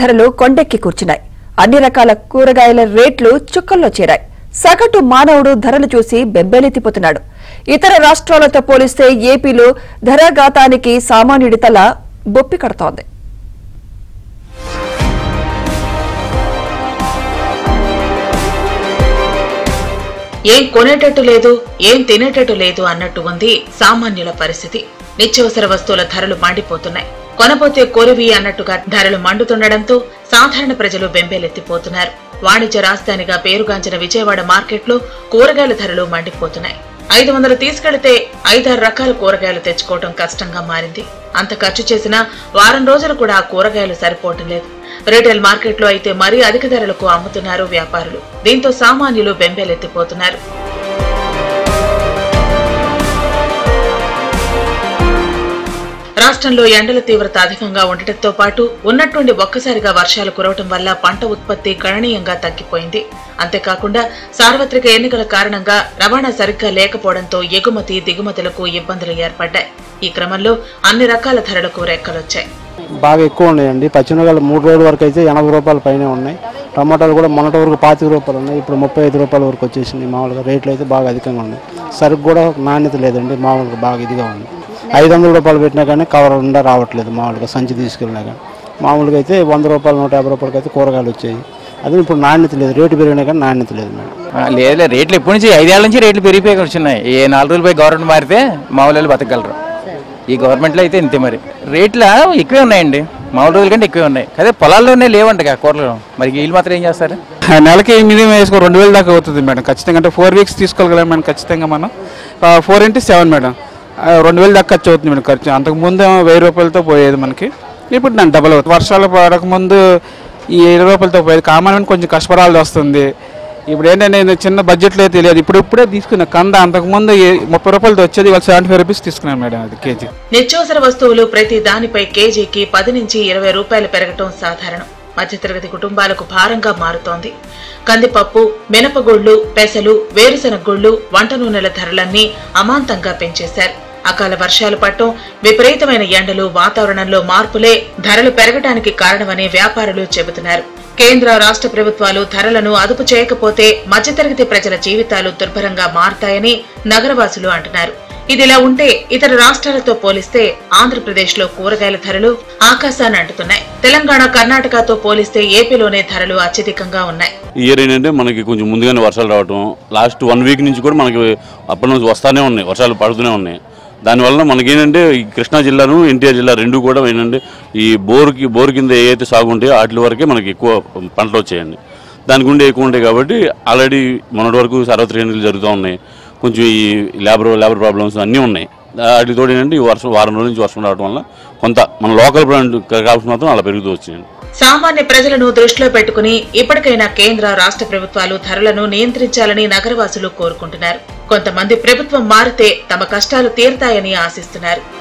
ధరలు కొండెక్కి కూర్చున్నాయి అన్ని రకాల కూరగాయల రేట్లు చుక్కల్లో చేరాయి సగటు మానవుడు ధరలు చూసి బెంబేలెత్తిపోతున్నాడు ఇతర రాష్ట్రాలతో పోలిస్తే ఏపీలో ధరాఘాతానికి సామాన్యుడి తల బొప్పి కడుతోంది ఏం కొనేటట్టు లేదు ఏం తినేటట్టు లేదు అన్నట్టు ఉంది సామాన్యుల పరిస్థితి నిత్యావసర వస్తువుల ధరలు మండిపోతున్నాయి కొనపోతే కొరివి అన్నట్టుగా ధరలు మండుతుండటంతో సాధారణ ప్రజలు బెంబేలెత్తిపోతున్నారు వాణిజ్య రాజధానిగా పేరుగాంచిన విజయవాడ మార్కెట్లో కూరగాయల ధరలు మండిపోతున్నాయి ఐదు వందలు తీసుకెళ్తే ఐదారు రకాల కూరగాయలు తెచ్చుకోవడం కష్టంగా మారింది అంత ఖర్చు చేసినా వారం రోజులు కూడా ఆ కూరగాయలు సరిపోవటం లేదు రీటైల్ మార్కెట్లో అయితే మరీ అధిక ధరలకు అమ్ముతున్నారు వ్యాపారులు దీంతో సామాన్యులు బెంబేలెత్తిపోతున్నారు రాష్ట్రంలో ఎండల తీవ్రత అధికంగా ఉండటంతో పాటు ఉన్నట్టుండి ఒక్కసారిగా వర్షాలు కురవటం వల్ల పంట ఉత్పత్తి గణనీయంగా తగ్గిపోయింది అంతేకాకుండా సార్వత్రిక ఎన్నికల కారణంగా రవాణా సరిగ్గా లేకపోవడంతో ఎగుమతి దిగుమతులకు ఇబ్బందులు ఏర్పడ్డాయి ఈ క్రమంలో అన్ని రకాల ధరలకు రెక్కలొచ్చాయి బాగా ఎక్కువ ఉన్నాయండి పచ్చిమిరకాయలు మూడు రోజుల వరకు అయితే ఎనభై రూపాయల పైనే ఉన్నాయి టమాటాలు కూడా మొన్నటి వరకు పాతిక రూపాయలు ఉన్నాయి ఇప్పుడు ముప్పై ఐదు రూపాయల వరకు వచ్చేసింది మామూలుగా రేట్లు అయితే బాగా అధికంగా ఉన్నాయి సరుకు కూడా నాణ్యత లేదండి మామూలుగా బాగా ఇదిగా ఉంది ఐదు వందల రూపాయలు పెట్టినా కానీ కవర్ ఉండా రావట్లేదు మామూలుగా సంచి తీసుకెళ్ళినా కానీ మామూలుగా అయితే వంద రూపాయలు నూట యాభై రూపాయలకి అయితే కూరగాయలు వచ్చాయి అది ఇప్పుడు నాణ్యత లేదు రేటు పెరిగినా కానీ నాణ్యత లేదు మేడం ఆ, లేదు రేట్లు ఎప్పటి నుంచి ఐదేళ్ల నుంచి రేట్లు పెరిగిపోయి వచ్చినాయి ఏ నాలుగు రోజులపై గవర్నమెంట్ మారితే మామూలు వాళ్ళు బతకగలరు ఈ గవర్నమెంట్లో అయితే ఇంతే మరి రేట్లు ఎక్కువే ఉన్నాయండి మామూలు రోజుల కంటే ఎక్కువే ఉన్నాయి అదే పొలాల్లోనే లేవంట కూరలు మరి వీళ్ళు మాత్రం ఏం చేస్తారు నెలకి మినిమం వేసుకో రెండు వేలు దాకా అవుతుంది మేడం ఖచ్చితంగా అంటే ఫోర్ వీక్స్ తీసుకోగలం మేడం ఖచ్చితంగా మనం ఫోర్ ఇంటూ సెవెన్ మేడం ఆ, రెండు వేలు దాకా ఖర్చు అవుతుంది మేడం ఖర్చు అంతకు ముందు వెయ్యి రూపాయలతో పోయేది మనకి ఇప్పుడు దాని డబల్ అవుతుంది వర్షాలు పడకముందు ఈ ఇరవై రూపాయలతో పోయేది కామన్ కొంచెం కష్టపడాల్సి వస్తుంది ఇప్పుడు ఏంటంటే నేను చిన్న బడ్జెట్లో తెలియదు ఇప్పుడు ఇప్పుడే తీసుకున్నా కంద అంతకుముందు ఏ- ముప్పై రూపాయలతో వచ్చేది ఇవాళ సెవెంటీ ఫైవ్ రూపీస్ తీసుకున్నాను మేడం అది కేజీ నిత్యావసర వస్తువులు ప్రతి దానిపై కేజీకి పది నుంచి ఇరవై రూపాయలు పెరగటం సాధారణం మధ్యతరగతి కుటుంబాలకు భారంగా మారుతోంది కందిపప్పు మినపగుళ్లు పెసలు వేరుశనగ గుళ్లు వంట నూనెల ధరలన్నీ అమాంతంగా పెంచేశారు అకాల వర్షాలు పట్టం విపరీతమైన ఎండలు వాతావరణంలో మార్పులే ధరలు పెరగటానికి కారణమని వ్యాపారులు చెబుతున్నారు కేంద్ర రాష్ట్ర ప్రభుత్వాలు ధరలను అదుపు చేయకపోతే మధ్యతరగతి ప్రజల జీవితాలు దుర్భరంగా మారతాయని నగరవాసులు అంటున్నారు ఇదిలా ఉంటే ఇతర రాష్ట్రాలతో పోలిస్తే ఆంధ్రప్రదేశ్లో కూరగాయల ధరలు ఆకాశాన్ని అంటుతున్నాయి తెలంగాణ కర్ణాటకతో పోలిస్తే ఏపీలోనే ధరలు అత్యధికంగా ఉన్నాయి ఈ ఇయర్ ఏంటంటే మనకి కొంచెం ముందుగానే వర్షాలు రావటం లాస్ట్ వన్ వీక్ నుంచి కూడా మనకి అప్పటి నుంచి వస్తానే ఉన్నాయి వర్షాలు పడుతూనే ఉన్నాయి దానివల్ల మనకేంటంటే ఈ కృష్ణా జిల్లాను ఎన్టీఆర్ జిల్లా రెండు కూడా ఏంటంటే ఈ బోరుకి బోరు కింద ఏవైతే సాగు ఉంటాయో వాటి వరకే మనకి ఎక్కువ పంటలు వచ్చాయండి దాని గుండె ఎక్కువ ఉంటాయి కాబట్టి ఆల్రెడీ మొన్నటి వరకు సార్వత్రిక ఎన్నికలు జరుగుతూ ఉన్నాయి కొంచెం ఈ లేబర్ లేబర్ ప్రాబ్లమ్స్ అన్నీ ఉన్నాయి వాటికి తోడు ఏంటంటే ఈ వర్షం వారం రోజుల నుంచి వర్షం రావడం వల్ల కొంత మన లోకల్ బ్రాండ్ కావాల్సిన మాత్రం అలా పెరుగుతూ వచ్చింది సామాన్య ప్రజలను దృష్టిలో పెట్టుకుని ఇప్పటికైనా కేంద్ర రాష్ట్ర ప్రభుత్వాలు ధరలను నియంత్రించాలని నగరవాసులు కోరుకుంటున్నారు కొంతమంది ప్రభుత్వం మారితే తమ కష్టాలు తీరుతాయని ఆశిస్తున్నారు